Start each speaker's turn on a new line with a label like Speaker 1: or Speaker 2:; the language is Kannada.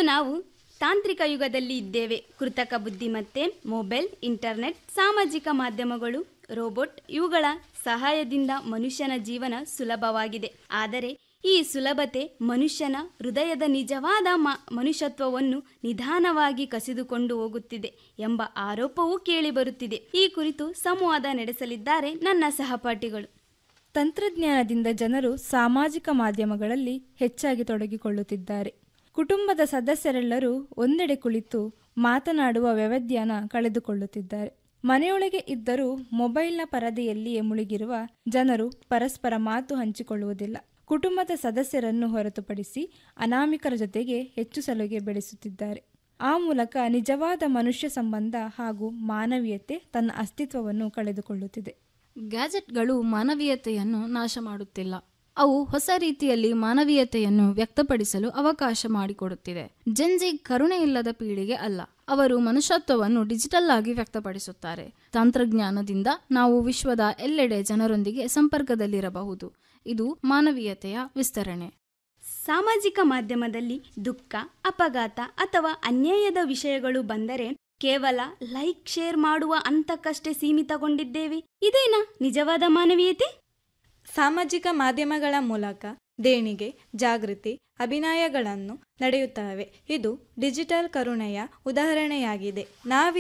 Speaker 1: ನಾವು ತಾಂತ್ರಿಕ ಯುಗದಲ್ಲಿ ಇದ್ದೇವೆ ಕೃತಕ ಬುದ್ಧಿಮತ್ತೆ ಮೊಬೈಲ್ ಇಂಟರ್ನೆಟ್ ಸಾಮಾಜಿಕ ಮಾಧ್ಯಮಗಳು ರೋಬೋಟ್ ಇವುಗಳ ಸಹಾಯದಿಂದ ಮನುಷ್ಯನ ಜೀವನ ಸುಲಭವಾಗಿದೆ ಆದರೆ ಈ ಸುಲಭತೆ ಮನುಷ್ಯನ ಹೃದಯದ ನಿಜವಾದ ಮ ಮನುಷ್ಯತ್ವವನ್ನು ನಿಧಾನವಾಗಿ ಕಸಿದುಕೊಂಡು ಹೋಗುತ್ತಿದೆ ಎಂಬ ಆರೋಪವೂ ಕೇಳಿಬರುತ್ತಿದೆ ಈ ಕುರಿತು ಸಂವಾದ ನಡೆಸಲಿದ್ದಾರೆ ನನ್ನ ಸಹಪಾಠಿಗಳು
Speaker 2: ತಂತ್ರಜ್ಞಾನದಿಂದ ಜನರು ಸಾಮಾಜಿಕ ಮಾಧ್ಯಮಗಳಲ್ಲಿ ಹೆಚ್ಚಾಗಿ ತೊಡಗಿಕೊಳ್ಳುತ್ತಿದ್ದಾರೆ ಕುಟುಂಬದ ಸದಸ್ಯರೆಲ್ಲರೂ ಒಂದೆಡೆ ಕುಳಿತು ಮಾತನಾಡುವ ವ್ಯವಧಾನ ಕಳೆದುಕೊಳ್ಳುತ್ತಿದ್ದಾರೆ ಮನೆಯೊಳಗೆ ಇದ್ದರೂ ಮೊಬೈಲ್ನ ಪರದೆಯಲ್ಲಿಯೇ ಮುಳುಗಿರುವ ಜನರು ಪರಸ್ಪರ ಮಾತು ಹಂಚಿಕೊಳ್ಳುವುದಿಲ್ಲ ಕುಟುಂಬದ ಸದಸ್ಯರನ್ನು ಹೊರತುಪಡಿಸಿ ಅನಾಮಿಕರ ಜೊತೆಗೆ ಹೆಚ್ಚು ಸಲುಗೆ ಬೆಳೆಸುತ್ತಿದ್ದಾರೆ ಆ ಮೂಲಕ ನಿಜವಾದ ಮನುಷ್ಯ ಸಂಬಂಧ ಹಾಗೂ ಮಾನವೀಯತೆ ತನ್ನ ಅಸ್ತಿತ್ವವನ್ನು ಕಳೆದುಕೊಳ್ಳುತ್ತಿದೆ
Speaker 3: ಗ್ಯಾಜೆಟ್ಗಳು ಮಾನವೀಯತೆಯನ್ನು ನಾಶ ಮಾಡುತ್ತಿಲ್ಲ ಅವು ಹೊಸ ರೀತಿಯಲ್ಲಿ ಮಾನವೀಯತೆಯನ್ನು ವ್ಯಕ್ತಪಡಿಸಲು ಅವಕಾಶ ಮಾಡಿಕೊಡುತ್ತಿದೆ ಜೆನ್ಜಿ ಕರುಣೆ ಇಲ್ಲದ ಪೀಳಿಗೆ ಅಲ್ಲ ಅವರು ಮನುಷ್ಯತ್ವವನ್ನು ಡಿಜಿಟಲ್ ಆಗಿ ವ್ಯಕ್ತಪಡಿಸುತ್ತಾರೆ ತಂತ್ರಜ್ಞಾನದಿಂದ ನಾವು ವಿಶ್ವದ ಎಲ್ಲೆಡೆ ಜನರೊಂದಿಗೆ ಸಂಪರ್ಕದಲ್ಲಿರಬಹುದು ಇದು ಮಾನವೀಯತೆಯ ವಿಸ್ತರಣೆ
Speaker 1: ಸಾಮಾಜಿಕ ಮಾಧ್ಯಮದಲ್ಲಿ ದುಃಖ ಅಪಘಾತ ಅಥವಾ ಅನ್ಯಾಯದ ವಿಷಯಗಳು ಬಂದರೆ ಕೇವಲ ಲೈಕ್ ಶೇರ್ ಮಾಡುವ ಹಂತಕ್ಕಷ್ಟೇ ಸೀಮಿತಗೊಂಡಿದ್ದೇವೆ ಇದೇನಾ ನಿಜವಾದ ಮಾನವೀಯತೆ
Speaker 4: ಸಾಮಾಜಿಕ ಮಾಧ್ಯಮಗಳ ಮೂಲಕ ದೇಣಿಗೆ ಜಾಗೃತಿ ಅಭಿನಯಗಳನ್ನು ನಡೆಯುತ್ತವೆ ಇದು ಡಿಜಿಟಲ್ ಕರುಣೆಯ ಉದಾಹರಣೆಯಾಗಿದೆ ನಾವಿ